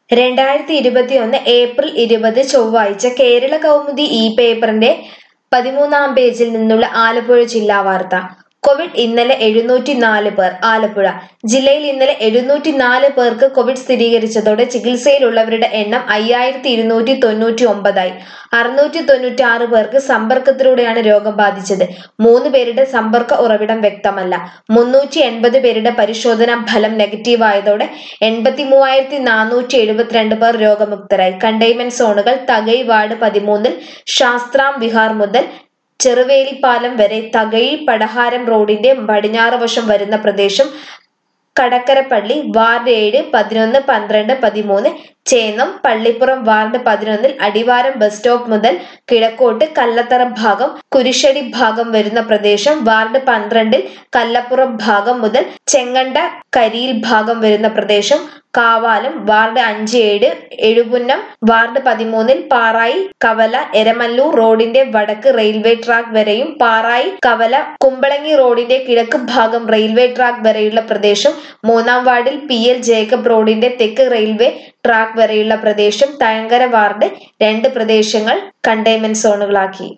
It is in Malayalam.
രണ്ടായിരത്തി ഇരുപത്തിയൊന്ന് ഏപ്രിൽ ഇരുപത് ചൊവ്വാഴ്ച കേരള കൗമുദി ഇ പേപ്പറിന്റെ പതിമൂന്നാം പേജിൽ നിന്നുള്ള ആലപ്പുഴ ജില്ലാ വാർത്ത കോവിഡ് ഇന്നലെ എഴുന്നൂറ്റി നാല് പേർ ആലപ്പുഴ ജില്ലയിൽ ഇന്നലെ എഴുന്നൂറ്റി നാല് പേർക്ക് കോവിഡ് സ്ഥിരീകരിച്ചതോടെ ചികിത്സയിലുള്ളവരുടെ എണ്ണം അയ്യായിരത്തി ഇരുന്നൂറ്റി തൊണ്ണൂറ്റി ഒമ്പതായി അറുന്നൂറ്റി തൊണ്ണൂറ്റി ആറ് പേർക്ക് സമ്പർക്കത്തിലൂടെയാണ് രോഗം ബാധിച്ചത് മൂന്ന് പേരുടെ സമ്പർക്ക ഉറവിടം വ്യക്തമല്ല മുന്നൂറ്റി എൺപത് പേരുടെ പരിശോധനാ ഫലം നെഗറ്റീവ് ആയതോടെ എൺപത്തി മൂവായിരത്തി നാനൂറ്റി എഴുപത്തിരണ്ട് പേർ രോഗമുക്തരായി കണ്ടെയ്ൻമെന്റ് സോണുകൾ തകൈ വാർഡ് പതിമൂന്നിൽ ശാസ്ത്രാം വിഹാർ മുതൽ ചെറുവേലിപ്പാലം വരെ തകഴി പടഹാരം റോഡിന്റെ പടിഞ്ഞാറ് വശം വരുന്ന പ്രദേശം കടക്കരപ്പള്ളി വാർഡ് ഏഴ് പതിനൊന്ന് പന്ത്രണ്ട് പതിമൂന്ന് ചേന്നം പള്ളിപ്പുറം വാർഡ് പതിനൊന്നിൽ അടിവാരം ബസ് സ്റ്റോപ്പ് മുതൽ കിഴക്കോട്ട് കല്ലത്തറ ഭാഗം കുരിശടി ഭാഗം വരുന്ന പ്രദേശം വാർഡ് പന്ത്രണ്ടിൽ കല്ലപ്പുറം ഭാഗം മുതൽ ചെങ്ങണ്ട കരിയിൽ ഭാഗം വരുന്ന പ്രദേശം കാവാലം വാർഡ് അഞ്ച് ഏഴ് എഴുപുന്നം വാർഡ് പതിമൂന്നിൽ പാറായി കവല എരമല്ലൂർ റോഡിന്റെ വടക്ക് റെയിൽവേ ട്രാക്ക് വരെയും പാറായി കവല കുമ്പളങ്ങി റോഡിന്റെ കിഴക്ക് ഭാഗം റെയിൽവേ ട്രാക്ക് വരെയുള്ള പ്രദേശം മൂന്നാം വാർഡിൽ പി എൽ ജേക്കബ് റോഡിന്റെ തെക്ക് റെയിൽവേ ട്രാക്ക് വരെയുള്ള പ്രദേശം തഴങ്കര വാർഡ് രണ്ട് പ്രദേശങ്ങൾ കണ്ടെയ്ൻമെന്റ് സോണുകളാക്കി